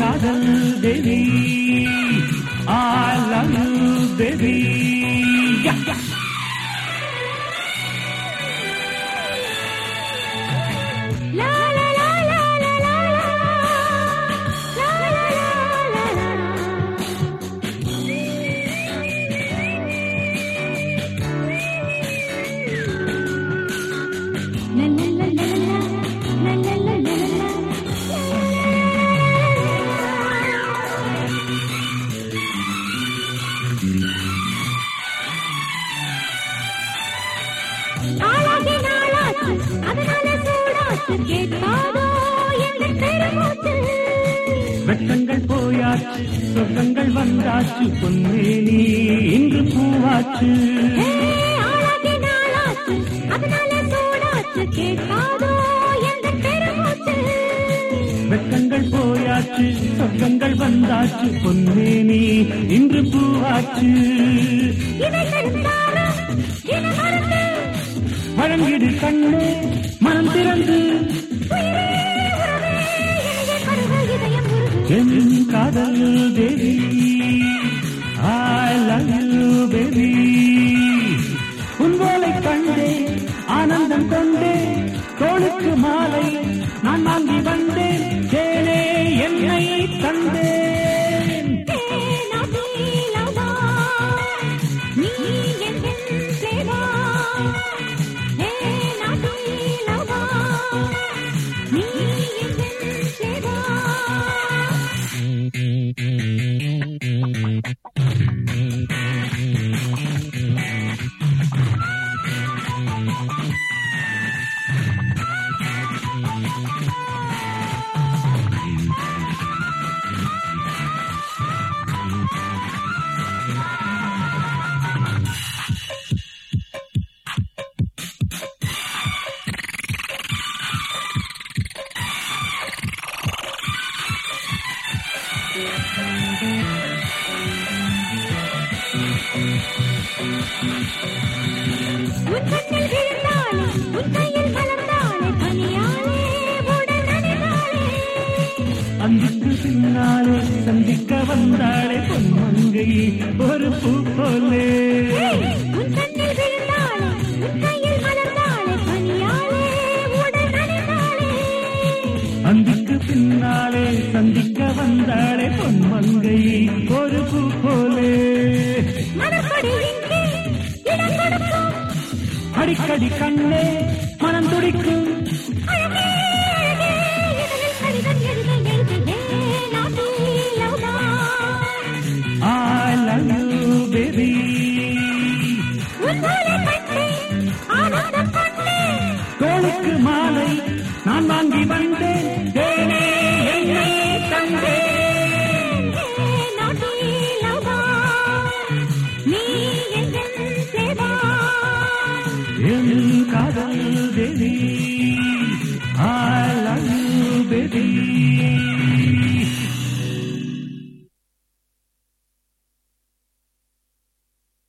காதல் தேவி I love you baby yeah, yeah. Law law law law law law law. Law law law law law law. La la la la la la la la la la ஆளாகி நாளாச்சு அதனால சூடாச்சு கேட்காதோ எந்த பெருமூச்சு வெட்டங்கள் போயாச்சு சொர்க்கங்கள் வந்தாச்சு பொன்னேனி இன்று பூவாச்சு ஏ, ஆளாகி நாளாச்சு அதனால சூடாச்சு கேட்காதோ எந்த பெருமூச்சு வெட்டங்கள் போயாச்சு சொர்க்கங்கள் வந்தாச்சு பொன்னேனி இன்று பூவாச்சு இதை தடுத்தாலும் இதை மறந்து வழங்கிடு கண்ணே மனம் திறந்து உயிரே உறவே இணைய கருக இதயம் உருகு என் காதல் தேவி I love you baby உன் போலை கண்டே ஆனந்தம் கொண்டே தோளுக்கு மாலை நான் வாங்கி வந்தேன் தேனே என்னை தந்தேன் தேனா நீலமா, நீ என் தேவா. தேனா நீலமா, நீ என் தேவா. உன் கண்ணில் விழுந்தாளே, உன் கையில் மலர்ந்தாளே, பனியாலே உடல் நனைந்தாளே. அந்திக்கு பின்னாலே சந்திக்க வந்தாளே பொன்மங்கை ஒரு பூ போலே உன் கண்ணில் விழுந்தாளே, உன் கையில் மலர்ந்தாளே, பனியாலே உடல் நனைந்தாளே. அந்திக்கு பின்னாலே சந்திக்க வந்தாளே பொன்மங்கை ஒரு பூ போலே மனப்படி இங்கே இடம் கொடுக்கும் அடிக்கடி கண்ணே மனம் துடிக்கும் அழகே, அழகே, இதழில் கடிதம் எழுத எழுத Yanam நீலம்தான். I love you baby உன் போலே கண்டேன், ஆனந்தம் கொண்டேன். தோளுக்கு மாலை நான் வாங்கி வந்தேன்